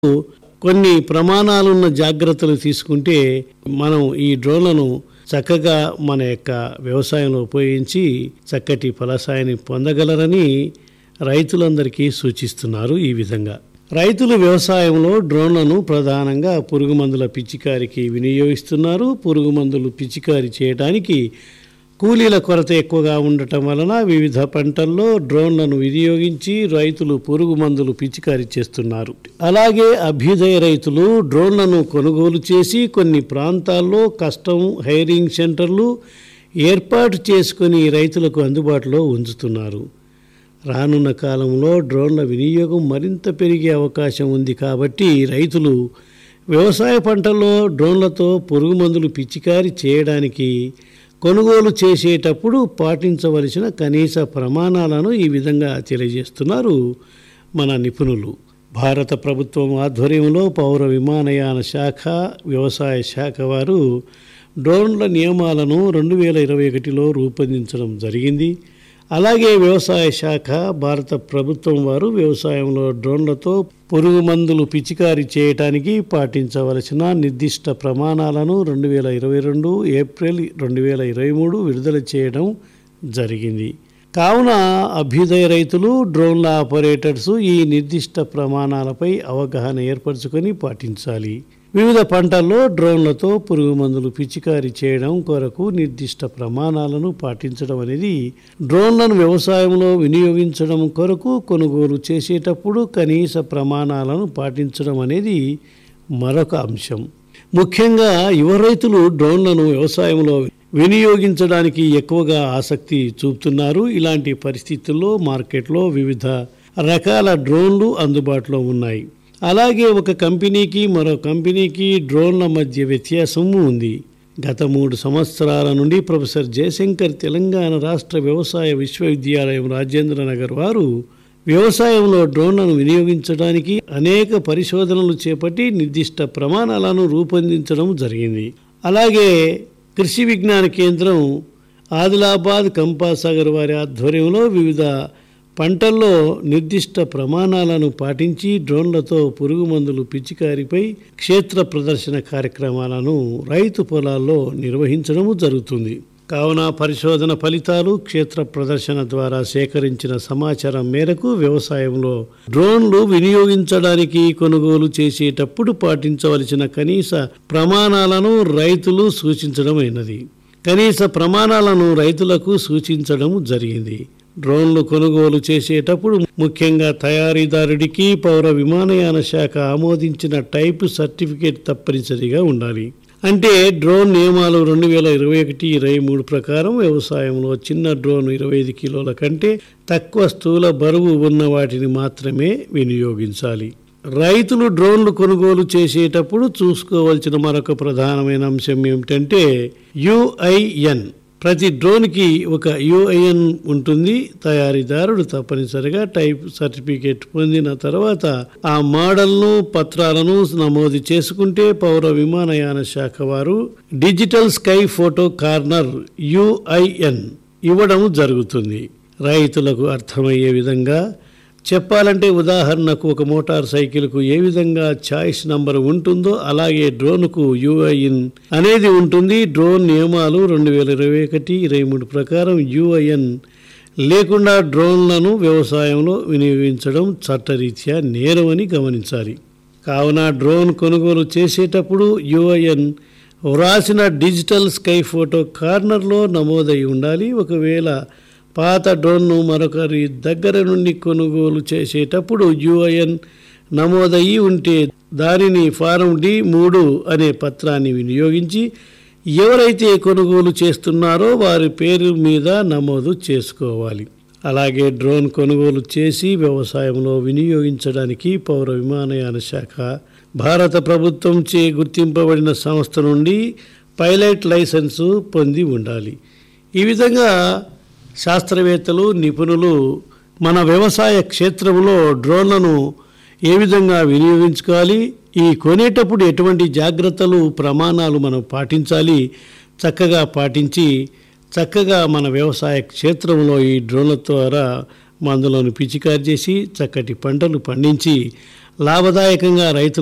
కొన్ని ప్రమాణాలున్న జాగ్రత్తలు తీసుకుంటే మనం ఈ డ్రోన్లను చక్కగా మన యొక్క వ్యవసాయంలో ఉపయోగించి చక్కటి ఫలసాయాన్ని పొందగలరని రైతులందరికీ సూచిస్తున్నారు ఈ విధంగా రైతులు వ్యవసాయంలో డ్రోన్లను ప్రధానంగా పురుగు మందుల పిచికారికి వినియోగిస్తున్నారు పురుగు మందులు పిచికారి చేయడానికి కూలీల కొరత ఎక్కువగా ఉండటం వలన వివిధ పంటల్లో డ్రోన్లను వినియోగించి రైతులు పురుగు మందులు పిచికారీ చేస్తున్నారు అలాగే అభ్యుదయ రైతులు డ్రోన్లను కొనుగోలు చేసి కొన్ని ప్రాంతాల్లో కస్టమ్ హైరింగ్ సెంటర్లు ఏర్పాటు చేసుకొని రైతులకు అందుబాటులో ఉంచుతున్నారు రానున్న కాలంలో డ్రోన్ల వినియోగం మరింత పెరిగే అవకాశం ఉంది కాబట్టి రైతులు వ్యవసాయ పంటల్లో డ్రోన్లతో పురుగు మందులు పిచికారీ చేయడానికి కొనుగోలు చేసేటప్పుడు పాటించవలసిన కనీస ప్రమాణాలను ఈ విధంగా తెలియజేస్తున్నారు మన నిపుణులు భారత ప్రభుత్వం ఆధ్వర్యంలో పౌర విమానయాన శాఖ వ్యవసాయ శాఖ వారు డ్రోన్ల నియమాలను రెండు వేల ఇరవై ఒకటిలో రూపొందించడం జరిగింది అలాగే వ్యవసాయ శాఖ భారత ప్రభుత్వం వారు వ్యవసాయంలో డ్రోన్లతో పురుగు మందులు పిచికారీ చేయటానికి పాటించవలసిన నిర్దిష్ట ప్రమాణాలను రెండు వేల ఇరవై రెండు ఏప్రిల్ రెండు వేల ఇరవై మూడు విడుదల చేయడం జరిగింది కావున అభ్యుదయ రైతులు డ్రోన్ల ఆపరేటర్స్ ఈ నిర్దిష్ట ప్రమాణాలపై అవగాహన ఏర్పరచుకొని పాటించాలి వివిధ పంటల్లో డ్రోన్లతో పురుగు మందులు పిచికారీ చేయడం కొరకు నిర్దిష్ట ప్రమాణాలను పాటించడం అనేది డ్రోన్లను వ్యవసాయంలో వినియోగించడం కొరకు కొనుగోలు చేసేటప్పుడు కనీస ప్రమాణాలను పాటించడం అనేది మరొక అంశం ముఖ్యంగా యువ రైతులు డ్రోన్లను వ్యవసాయంలో వినియోగించడానికి ఎక్కువగా ఆసక్తి చూపుతున్నారు ఇలాంటి పరిస్థితుల్లో మార్కెట్లో వివిధ రకాల డ్రోన్లు అందుబాటులో ఉన్నాయి అలాగే ఒక కంపెనీకి మరో కంపెనీకి డ్రోన్ల మధ్య వ్యత్యాసము ఉంది గత మూడు సంవత్సరాల నుండి ప్రొఫెసర్ జయశంకర్ తెలంగాణ రాష్ట్ర వ్యవసాయ విశ్వవిద్యాలయం రాజేంద్ర నగర్ వారు వ్యవసాయంలో డ్రోన్లను వినియోగించడానికి అనేక పరిశోధనలు చేపట్టి నిర్దిష్ట ప్రమాణాలను రూపొందించడం జరిగింది అలాగే కృషి విజ్ఞాన కేంద్రం ఆదిలాబాద్ కంపాసాగర్ వారి ఆధ్వర్యంలో వివిధ పంటల్లో నిర్దిష్ట ప్రమాణాలను పాటించి డ్రోన్లతో పురుగు మందులు పిచికారిపై క్షేత్ర ప్రదర్శన కార్యక్రమాలను రైతు పొలాల్లో నిర్వహించడము జరుగుతుంది కావున పరిశోధన ఫలితాలు క్షేత్ర ప్రదర్శన ద్వారా సేకరించిన సమాచారం మేరకు వ్యవసాయంలో డ్రోన్లు వినియోగించడానికి కొనుగోలు చేసేటప్పుడు పాటించవలసిన కనీస ప్రమాణాలను రైతులు సూచించడమైనది కనీస ప్రమాణాలను రైతులకు సూచించడం జరిగింది డ్రోన్లు కొనుగోలు చేసేటప్పుడు ముఖ్యంగా తయారీదారుడికి పౌర విమానయాన శాఖ ఆమోదించిన టైపు సర్టిఫికేట్ తప్పనిసరిగా ఉండాలి అంటే డ్రోన్ నియమాలు రెండు వేల ఇరవై ఒకటి ఇరవై మూడు ప్రకారం వ్యవసాయంలో చిన్న డ్రోన్ ఇరవై ఐదు కిలోల కంటే తక్కువ స్థూల బరువు ఉన్న వాటిని మాత్రమే వినియోగించాలి రైతులు డ్రోన్లు కొనుగోలు చేసేటప్పుడు చూసుకోవాల్సిన మరొక ప్రధానమైన అంశం ఏమిటంటే యుఐఎన్ ప్రతి డ్రోన్కి ఒక యుఐఎన్ ఉంటుంది తయారీదారుడు తప్పనిసరిగా టైప్ సర్టిఫికేట్ పొందిన తర్వాత ఆ మోడల్ను పత్రాలను నమోదు చేసుకుంటే పౌర విమానయాన శాఖ వారు digital sky photo corner UIN ఇవ్వడం జరుగుతుంది రైతులకు అర్థమయ్యే విధంగా చెప్పాలంటే ఉదాహరణకు ఒక మోటార్ సైకిల్కు ఏ విధంగా ఛాయిస్ నంబర్ ఉంటుందో అలాగే డ్రోన్కు యుఐఎన్ అనేది ఉంటుంది డ్రోన్ నియమాలు రెండు వేల ఇరవై ఒకటి ఇరవై మూడు ప్రకారం యుఐఎన్ లేకుండా డ్రోన్లను వ్యవసాయంలో వినియోగించడం చట్టరీత్యా నేరమని గమనించాలి కావున డ్రోన్ కొనుగోలు చేసేటప్పుడు యుఐఎన్ వ్రాసిన డిజిటల్ స్కై ఫోటో కార్నర్లో నమోదై ఉండాలి ఒకవేళ పాత డ్రోన్ను మరొకరి దగ్గర నుండి కొనుగోలు చేసేటప్పుడు యుఐఎన్ నమోదయ్యి ఉంటే దానిని ఫారం డి మూడు అనే పత్రాన్ని వినియోగించి ఎవరైతే కొనుగోలు చేస్తున్నారో వారి పేరు మీద నమోదు చేసుకోవాలి అలాగే డ్రోన్ కొనుగోలు చేసి వ్యవసాయంలో వినియోగించడానికి పౌర విమానయాన శాఖ భారత ప్రభుత్వం చే గుర్తింపబడిన సంస్థ నుండి పైలట్ లైసెన్సు పొంది ఉండాలి ఈ విధంగా శాస్త్రవేత్తలు నిపుణులు మన వ్యవసాయ క్షేత్రంలో డ్రోన్లను ఏ విధంగా వినియోగించుకోవాలి ఈ కొనేటప్పుడు ఎటువంటి జాగ్రత్తలు ప్రమాణాలు మనం పాటించాలి చక్కగా పాటించి చక్కగా మన వ్యవసాయ క్షేత్రంలో ఈ డ్రోన్ల ద్వారా మందులను పిచికారి చేసి చక్కటి పంటలు పండించి లాభదాయకంగా రైతులు